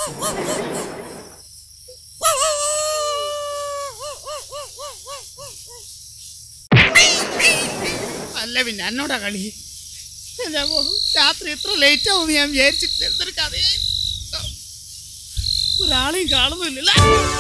അല്ല പിന്നെ എന്നോടാ കളി എന്റെ അമ്മോ, രാത്രി ഇത്ര ലേറ്റ് ആവും ഞാൻ വിചാരിച്ചിട്ട് എന്തൊരു കഥയായി ഒരാളെയും കാണുന്നില്ല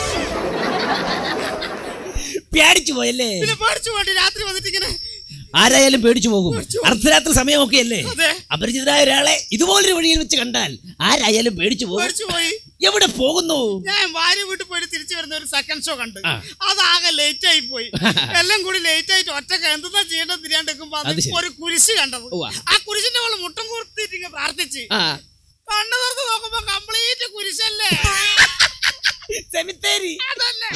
പേടിച്ചു പോയല്ലേ പിന്നെ പേടിച്ചു പോയിട്ട് രാത്രി വന്നിട്ട് ഇങ്ങനെ ആരായാലും പേടിച്ചു പോകും പേടിച്ചു പോകും. അർദ്ധരാത്രി സമയമൊക്കെ അല്ലേ അതെ. അപരിചിതരായ ഒരാളെ ഇതുപോലൊരു വഴിയിൽ വെച്ച് കണ്ടാൽ ആരായാലും പേടിച്ചു പോകും പേടിച്ചു പോയി എവിടെ പോകുന്നു ഞാൻ ഭാര്യ വീട്ടിൽ പോയിട്ട് തിരിച്ചു വരുന്ന ഒരു സെക്കൻഡ് ഷോ കണ്ട് ആ. അതാകെ ലേറ്റ് ആയി പോയി എല്ലാം കൂടി ലേറ്റ് ആയിട്ട് ഒറ്റക്ക് എന്താ ചെയ്യേണ്ടത് തിരിയാണ്ടിരിക്കുമ്പോ അത് ശരി. ഒരു കുരിശ് കണ്ടത് ഉവ്വ. ആ കുരിശിന്റെ മുകളിൽ മുട്ടം കുർത്തിട്ട് ഇങ്ങനെ പ്രാർത്ഥിച്ച് ആ കണ്ണു തുറന്ന് നോക്കുമ്പോ കംപ്ലീറ്റ് കുരിശല്ലേ സെമിത്തേരി അതല്ലേ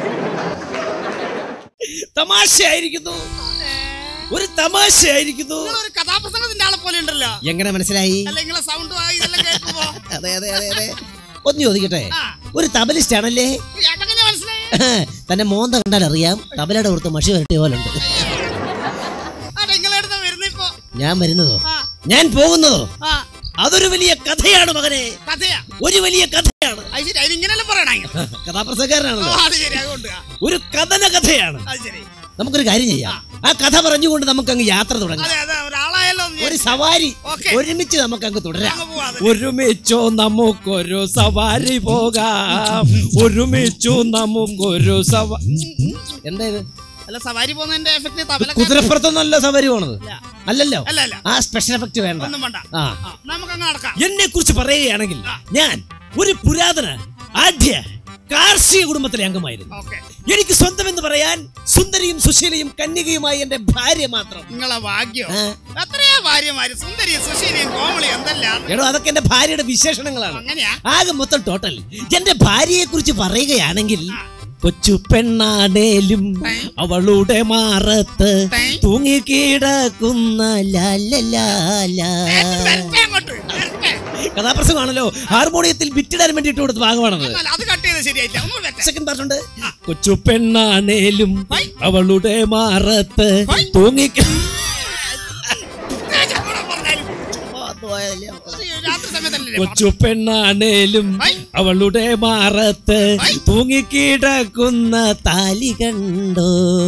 തമാശയായിരിക്കുന്നു ഒരു തമാശയായിരിക്കുന്നു നിങ്ങളൊരു കഥാപ്രസംഗത്തിന്റെ ആളെ പോലെ ഉണ്ടല്ലോ എങ്ങനെ മനസ്സിലായി അല്ല നിങ്ങളെ സൗണ്ട് ഇതെല്ലാം കേൾക്കുമ്പോ അതെ അതെ അതെ അതെ ഒന്ന് ചോദിക്കട്ടെ ആ. ഒരു തബലിസ്റ്റ് ആണല്ലേ അതെങ്ങനെ മനസ്സിലായി തന്റെ മോന്ത കണ്ടാൽ അറിയാം തബലയുടെ പുറത്ത് മഷി വരട്ടിയ പോലെ ഉണ്ട് ആ നിങ്ങളെടുത്ത വരുന്നിപ്പോ ഞാൻ വരുന്നതോ ആ ഞാൻ പോകുന്നതോ ആ അതൊരു വലിയ കഥയാണ് മകനെ കഥയാ ഒരു വലിയ കഥയാണ് അത് ശരി അതിനിങ്ങനെല്ലാം പറയണേ ഓ കഥാപ്രസംഗക്കാരനാണല്ലോ അത് ശരി അതുകൊണ്ട് ആ, ഒരു കഥന കഥയാണ് അത് ശരി നമുക്കൊരു കാര്യം ചെയ്യാം ആ കഥ പറഞ്ഞുകൊണ്ട് നമുക്ക് അങ്ങ് യാത്ര തുടങ്ങാം അതെ അതെ ഒരാളായല്ലോ എന്ന് ഒരു വിചാരിച്ചു. സവാരി ഓക്കേ. ഒരുമിച്ച് നമുക്ക് അങ്ങ് തുടരാം അങ്ങ് പോവാതെ. ഒരുമിച്ചോ നമുക്കൊരു സവാരി പോകാം ഒരുമിച്ചു നമുക്കൊരു സവാ എന്താ ഇത് അല്ല സവാരി പോകുന്നതിന്റെ എഫക്ട് തബല കുതിരപ്പുറത്തൊന്നല്ല സവാരി പോണത് ഇല്ല. അല്ലല്ലോ അല്ല അല്ല ആ സ്പെഷ്യൽ എഫക്ട് വേണ്ട ഒന്നും വേണ്ട ആ ആ, നമുക്കങ്ങ് നടക്കാം എന്നെ കുറിച്ച് പറയുകയാണെങ്കിൽ ഞാൻ ഒരു പുരാതന ആഢ്യ കാർഷിക കുടുംബത്തിലെ അംഗമായിരുന്നു ഓക്കെ എനിക്ക് സ്വന്തം എന്ന് പറയാൻ സുന്ദരിയും സുശീലയും കന്യകയുമായി എന്റെ ഭാര്യ മാത്രം നിങ്ങളെ ഭാഗ്യം ആ. എത്രയാ ഭാര്യമാര് സുന്ദരിയും സുശീലിയും കോമളിയും എന്തെല്ലാം എടോ അതൊക്കെ എന്റെ ഭാര്യയുടെ വിശേഷണങ്ങളാണ് അങ്ങനെയാ ആകെ മൊത്തം ടോട്ടൽ എന്റെ ഭാര്യയെ കുറിച്ച് പറയുകയാണെങ്കിൽ കൊച്ചു പെണ്ണാണേലും അവളുടെ മാറത്ത് തൂങ്ങിക്കിടക്കുന്ന ലാലലാല വരട്ടെ അങ്ങോട്ട് വരട്ടെ. കഥാപ്രസംഗമാണല്ലോ ഹാർമോണിയത്തിൽ ബിറ്റിടാൻ വേണ്ടിയിട്ട് കൊടുത്ത ഭാഗമാണത് അല്ല, അത് കട്ട് ചെയ്ത് ശരിയായില്ല ഒന്നും വരട്ടെ സെക്കൻഡ് പാർട്ടുണ്ട് കൊച്ചു പെണ്ണാണേലും ഹൈ. അവളുടെ മാറത്ത് ഹൈ. തൂങ്ങിക്ക ഉദ്ദേശം കൂടെ പറഞ്ഞാലും. രാത്രി സമയത്തല്ലേ കൊച്ചു പെണ്ണാണേലും ഹൈ. അവളുടെ മാറത്ത് ഹൈ. തൂങ്ങിക്കിടക്കുന്ന താലി കണ്ടോ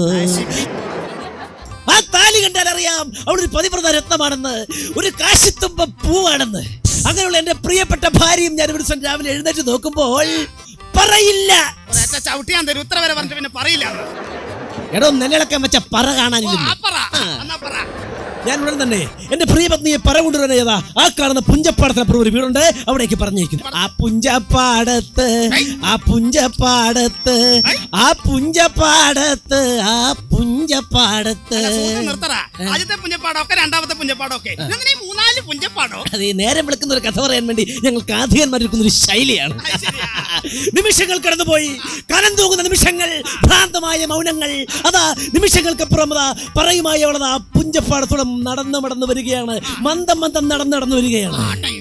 ആ താലി കണ്ടാൽ അറിയാം അവളൊരു പതിവ്രത രത്നമാണെന്ന് ഒരു കാശിത്തുമ്പ പൂവാണെന്ന് അങ്ങനെയുള്ള എന്റെ പ്രിയപ്പെട്ട ഭാര്യയും ഞാൻ ഒരു ദിവസം രാവിലെ എഴുന്നേറ്റ് നോക്കുമ്പോൾ പറയില്ല ഒരൊറ്റ ചവിട്ടി ഞാൻ തരും ഉത്തര വരെ പറഞ്ഞിട്ട് പിന്നെ പറയില്ല എടോ നിലയിളക്കാൻ വെച്ച പറ ഓ, കാണാനില്ല ആ പറ എന്നാ പറ ഞാൻ ഉടൻ തന്നെ എന്റെ പ്രിയപത്നിയെ പറ കൊണ്ടുവരുന്ന ഏതാ ആ കാണുന്ന പുഞ്ചപ്പാടത്തിനപ്പുറം ഒരു വീടുണ്ട് അവിടേക്ക് പറഞ്ഞിരിക്കുന്നു ആ പുഞ്ചപ്പാടത്ത് ആ പുഞ്ചപ്പാടത്ത് ആ പുഞ്ചപ്പാടത്ത് ആ പുഞ്ചപ്പാടത്ത് അല്ല, സൂത്രം നിർത്തറ ആദ്യത്തെ പുഞ്ചപ്പാടോ ഒക്കെ രണ്ടാമത്തെ പുഞ്ചപ്പാടോ ഒക്കെ അങ്ങനെ ഈ മൂന്നാല് പുഞ്ചപ്പാടോ അത് ഈ നേരം വിളിക്കുന്ന ഒരു കഥ പറയാൻ വേണ്ടി ഞങ്ങൾക്ക് ആധികന്മാരിക്കുന്ന ഒരു ശൈലിയാണ് അത് ശരിയാ. നിമിഷങ്ങൾ കടന്നുപോയി കനം തൂങ്ങുന്ന നിമിഷങ്ങൾ ഭ്രാന്തമായ മൗനങ്ങൾ അതാ നിമിഷങ്ങൾക്കപ്പുറം അതാ പറയുമായി അവളതാ പുഞ്ചപ്പാടത്തോടെ നടന്നു നടന്നു വരികയാണ് മന്ദം മന്ദം നടന്നു നടന്നു വരികയാണ്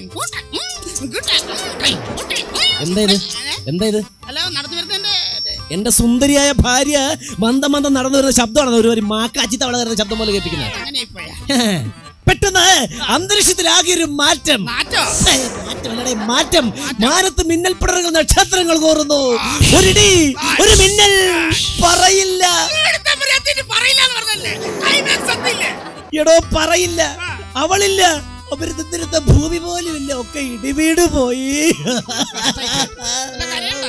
എന്താ ഇത് എന്താ ഇത് അല്ല നടന്നു വരുന്നതിന്റെ എന്റെ സുന്ദരിയായ ഭാര്യ മന്ദം മന്ദം നടന്നു വരുന്ന ശബ്ദമാണ് ഒരു ഒരു മാക്കാച്ചി തവള വരുന്ന ശബ്ദം പോലെ കേൾപ്പിക്കുന്നത് അങ്ങനെ ഇപ്പോയാ പെട്ടെന്ന് അന്തരീക്ഷത്തിലാകെ ഒരു മാറ്റം മാറ്റോ ഏയ്, മാറ്റമല്ലടേ, മാറ്റം മാനത്ത് മിന്നൽ പിടറുകൾ നക്ഷത്രങ്ങൾ കോറുന്നു ഒരിടി ഒരു മിന്നൽ പറയില്ല എടുത്ത മര്യാദയ്ക്ക് പറയില്ല എന്ന് പറഞ്ഞല്ലേ ക്ലൈമാക്സ് എത്തിയില്ലേ എടോ പറയില്ല അവളില്ല അവര് നിന്നിരുന്ന ഭൂമി പോലും ഇല്ല ഒക്കെ ഇടിവീട് പോയി അല്ല, കരയണ്ട.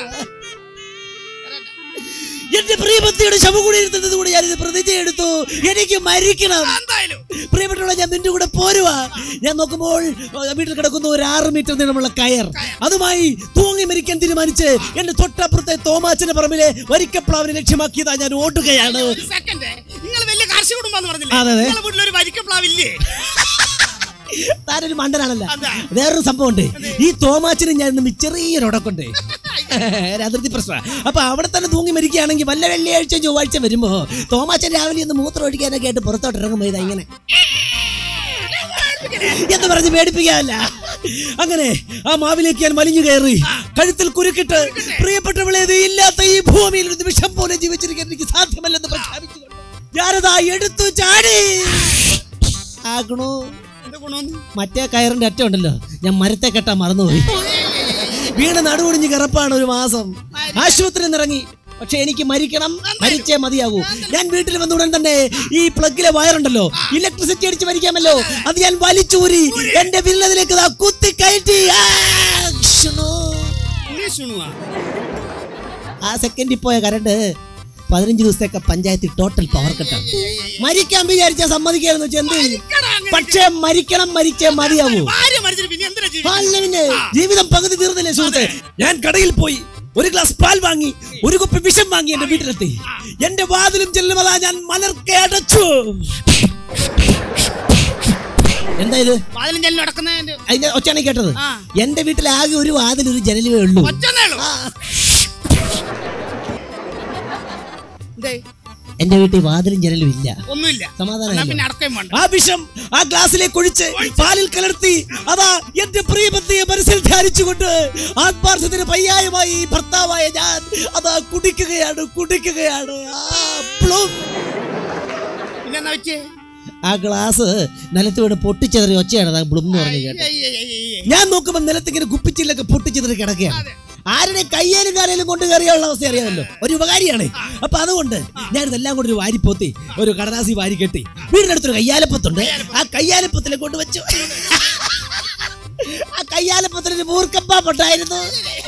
എന്റെ പ്രിയപത്തിയുടെ ശവം കൂടി ഇരുന്നത് കൂടി ഞാനിത് പ്രതിജ്ഞ എടുത്തു എനിക്ക് മരിക്കണം എന്തായാലും പ്രിയപ്പെട്ടവളെ ഞാൻ നിന്റെ കൂടെ പോരുവാ ഞാൻ നോക്കുമ്പോൾ ഏ, വീട്ടിൽ കിടക്കുന്ന ഒരു ആറ് മീറ്റർ നീളമുള്ള കയർ അതുമായി തൂങ്ങി മരിക്കാൻ തീരുമാനിച്ച് എന്റെ തൊട്ടപ്പുറത്തെ തോമാച്ചന്റെ പറമ്പിലെ വരിക്കപ്ലാവിനെ ലക്ഷ്യമാക്കിയതാ ഞാൻ ഓടുകയാണ് ഒരു സെക്കൻഡ് നിങ്ങൾ വലിയ കാർഷിക കുടുംബം എന്ന് പറഞ്ഞില്ലേ അതെ, അതെ. നിങ്ങളുടെ വീട്ടിലൊരു വരിക്കപ്ലാവില്ലേ താനൊരു മണ്ടനാണല്ല അതാ. വേറൊരു സംഭവമുണ്ട് ഈ തോമാച്ചന് ഞാൻ ഇന്ന് ചെറിയൊരു ഉടക്കുണ്ട് അതിർത്തി പ്രശ്നം അപ്പൊ അവിടെ തന്നെ തൂങ്ങി മരിക്കുകയാണെങ്കിൽ വല്ല വെള്ളിയാഴ്ച ചൊവ്വാഴ്ച വരുമ്പോ തോമാച്ചൻ രാവിലെ ഒന്ന് മൂത്രം ഒഴിക്കാനൊക്കെ ആയിട്ട് പുറത്തോട്ട് ഇറങ്ങുമ്പോ ഇതാ ഇങ്ങനെ എന്ന് പറഞ്ഞ് പേടിപ്പിക്കാമല്ല അങ്ങനെ ആ മാവിലേക്ക് ഞാൻ വലിഞ്ഞു കയറി കഴുത്തിൽ കുരുക്കിട്ട് പ്രിയപ്പെട്ടവളെ ഇത് ഇല്ലാത്ത ഈ ഭൂമിയിൽ ഒരു നിമിഷം പോലെ ജീവിച്ചിരിക്കാൻ എനിക്ക് സാധ്യമല്ലെന്ന് പ്രഖ്യാപിച്ചുകൊണ്ട് ഞാനതാ എടുത്തു ചാടി ആകണോ എന്ത് ഗുണമെന്ന് മറ്റേ കയറിന്റെ അറ്റം ഉണ്ടല്ലോ ഞാൻ മരത്തെ കെട്ടാൻ മറന്നുപോയി വീണ് നടുവൊടിഞ്ഞ് കിറപ്പാണ് ഒരു മാസം ആശുപത്രിയിൽ നിന്ന് ഇറങ്ങി പക്ഷെ എനിക്ക് മരിക്കണം മരിച്ചേ മതിയാകൂ ഞാൻ വീട്ടിൽ വന്ന ഉടൻ തന്നെ ഈ പ്ലഗിലെ വയറുണ്ടല്ലോ ഇലക്ട്രിസിറ്റി അടിച്ച് മരിക്കാമല്ലോ അത് ഞാൻ വലിച്ചൂരി എന്റെ വില്ലതിലേക്ക് ദാ കുത്തി കയറ്റി ആ, ശ്ശോ. ഇംഗ്ലീഷ് ഉണുവാ. ആ സെക്കൻഡിൽ പോയ കരണ്ട് പതിനഞ്ച് ദിവസത്തേക്ക് പഞ്ചായത്തിൽ ടോട്ടൽ പവർ കട്ടാണ് മരിക്കാൻ വിചാരിച്ചാൽ സമ്മതിക്കായിരുന്നു വെച്ചാൽ എന്ത് ചെയ്യും മരിക്കടാ അങ്ങനെ. പക്ഷേ മരിക്കണം മരിച്ചേ മതിയാവൂ ഭാര്യ മരിച്ചിട്ട് പിന്നെ എന്തിനാ ജീവിക്കുന്നത്? അല്ല പിന്നെ ജീവിതം പകുതി തീർന്നില്ലേ സുഹൃത്തെ ഞാൻ കടയിൽ പോയി ഒരു ഗ്ലാസ് പാൽ വാങ്ങി ഒരു കുപ്പി വിഷം വാങ്ങി എന്റെ വീട്ടിലെത്തി എന്റെ വാതിലും ചെല്ലുമതാ ഞാൻ മലർക്കെ അടച്ചു എന്താ ഇത് വാതിലും ജനലും അടക്കുന്നതിന്റെ അതിന്റെ ഒച്ചാണ് കേട്ടത് ആ. എന്റെ വീട്ടിൽ ആകെ ഒരു വാതിൽ ഒരു ജനലുമേ ഉള്ളൂ ഒറ്റന്നേ ഉള്ളൂ. എന്തേ? എന്റെ വീട്ടിൽ വാതിലും ജനലും ഇല്ല ഒന്നുമില്ല സമാധാനം എന്നാ ഇല്ല. പിന്നെ അടക്കം വേണ്ട ആ വിഷം ആ ഗ്ലാസ്സിലേക്ക് ഒഴിച്ച് പാലിൽ കലർത്തി അതാ എന്റെ പ്രിയപത്നിയെ മനസ്സിൽ ധ്യാനിച്ചുകൊണ്ട് ആത്മാർത്ഥത്തിന് പയ്യായമായി ഈ ഭർത്താവായ ഞാൻ അതാ കുടിക്കുകയാണ് കുടിക്കുകയാണ് ആ, പ്ലും. പിന്നെ എന്നാ വെച്ചേ ആ ഗ്ലാസ് നിലത്ത് വീണ് പൊട്ടിച്ചെതറി ഒച്ചയാണ് അതാ ബ്ലും എന്ന് പറഞ്ഞു കേട്ടത് ഏയ്, ഏയ്, ഏയ്, ഏയ്. ഞാൻ നോക്കുമ്പോൾ നിലത്തിങ്ങനെ കുപ്പിച്ചില്ലൊക്കെ പൊട്ടിച്ചെതറി കിടക്കുകയാണ് അതെ. ആരുടെ കയ്യേലും കാരയിലും കൊണ്ട് കയറിയുള്ള അവസ്ഥ അറിയാമല്ലോ ഒരു ഉപകാരിയാണ് അപ്പൊ അതുകൊണ്ട് ഞാൻ ഇതെല്ലാം കൂടി ഒരു വാരിപ്പോത്തി ഒരു കടലാസി വാരി കെട്ടി വീടിനടുത്തൊരു കയ്യാലപ്പത്തുണ്ട് ആ കയ്യാലപ്പത്തിലെ കൊണ്ട് വെച്ചു ആ കയ്യാലപ്പത്തിൽ ഒരു മൂർക്കപ്പാപ്പുണ്ടായിരുന്നു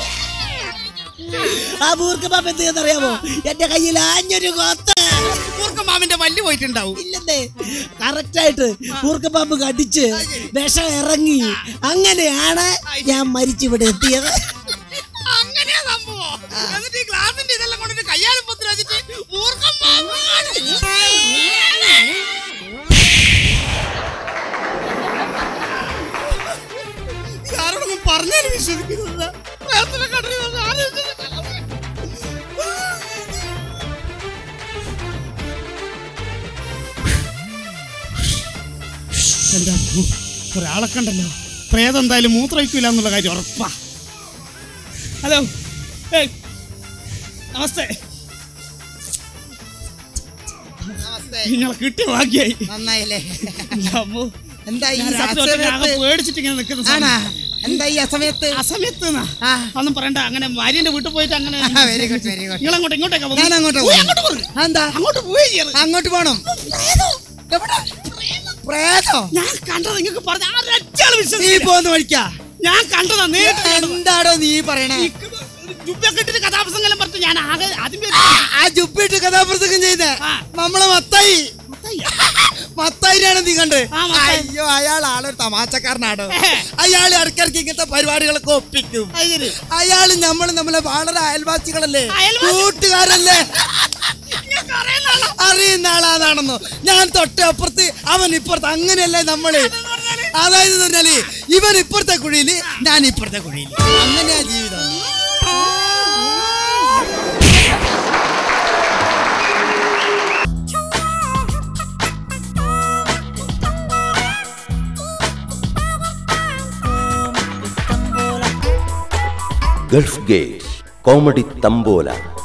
ആ മൂർക്കപ്പാപ്പ് എന്ത് ചെയ്യുന്നറിയാമോ എന്റെ കയ്യിൽ ആഞ്ഞൊരു കൊത്ത് കൂർക്കം മാമിന്റെ വല്ല് പോയിട്ടുണ്ടാവും ഇല്ലെന്നേ കറക്റ്റായിട്ട് മൂർക്കപ്പാമ്പ് കടിച്ച് വിഷം ഇറങ്ങി അങ്ങനെയാണ് ഞാൻ മരിച്ചിവിടെ എത്തിയത് അങ്ങനെയാ സംഭവം എന്നിട്ട് ഈ ഗ്ലാസിന്റെ ഇതെല്ലാം കൊണ്ടിട്ട് കയ്യാലിപ്പത്തിൽ വെച്ചിട്ട് മൂർഖം പാമ്പ് ആരോടൊന്നും പറഞ്ഞാലും വിശ്വസിക്കുന്നില്ല പ്രേതത്തിനെ കണ്ടിരുന്നത് ആലോചിച്ചിട്ട് എന്താ ഒരാളെ കണ്ടല്ലോ പ്രേതം എന്തായാലും മൂത്രയിക്കൂല എന്നുള്ള കാര്യം ഉറപ്പാ ഹലോ ഏയ് നമസ്തേ നിങ്ങളെ കിട്ടിയ ഭാഗ്യായി നന്നായില്ലേ എൻ്റെ അമ്മോ. എന്താ ഈ ഞാൻ രാത്രി ഒറ്റയ്ക്ക് ആകെ അസമയത്ത് പേടിച്ചിട്ട് ഇങ്ങനെ നിൽക്കുന്ന ആണാ സമയം. എന്താ ഈ അസമയത്ത് ആ സമയത്ത് ന്നാ. ആ. ഒന്നും പറയണ്ട അങ്ങനെ ഭാര്യന്റെ വീട്ടിൽ പോയിട്ട് അങ്ങനെ വെരി ഗുഡ് വെരി ഗുഡ് നിങ്ങൾ അങ്ങോട്ട് ഇങ്ങോട്ടേക്കാ പോകുന്നത്? ഞാൻ അങ്ങോട്ട് പോയി, പോകും. അങ്ങോട്ട് പോയി. എന്താ അങ്ങോട്ട് പോയി ചെയ്യരുത്. അങ്ങോട്ട് പോണം എവിടെ? പ്രേതോ ഞാൻ കണ്ടത് നിങ്ങൾക്ക് പറഞ്ഞ ആ രച്ചാള് നീ വിശ്വസിക്കില്ല. പോന്ന് വഴിക്കാ ഞാൻ കണ്ടതാ നേരിട്ട് കണ്ടതാ. എന്താടോ നീ പറയണേ ഈ ജുബ്ബയൊക്കെ ഇട്ടിട്ട് കഥാപ്രസംഗം പറഞ്ഞു ഞാൻ ആകെ ആദ്യം ആ, ആ ജുബിട്ട് കഥാപ്രസംഗം ചെയ്തേ ആ. നമ്മളെ മത്തായി മത്തായിരാണ് നീ കണ്ട് ആ, മത്തായി. അയ്യോ അയാൾ ആളൊരു തമാശക്കാരനാടോ ഏഹേ. അയാൾ ഇടയ്ക്കിടയ്ക്ക് ഇങ്ങനത്തെ പരിപാടികളൊക്കെ ഒപ്പിക്കും അയാള് നമ്മൾ നമ്മളെ വളരെ അയൽവാസികളല്ലേ അയൽവാസി? കൂട്ടുകാരല്ലേ അറിയുന്ന ആളാണെന്നോ ഞാൻ തൊട്ട് അപ്പുറത്ത് അവൻ ഇപ്പുറത്ത് അങ്ങനെയല്ലേ നമ്മള് അതായത് എന്ന് പറഞ്ഞാല് ഇവൻ ഇപ്പുറത്തെ കുഴിയില് ഞാൻ ഇപ്പുറത്തെ കുഴിയില് അങ്ങനെയാ ജീവിതം ಗಲ್ಫ್ ಗೇಟ್ ಕಾಮಿಡಿ ತಂಬೋಲ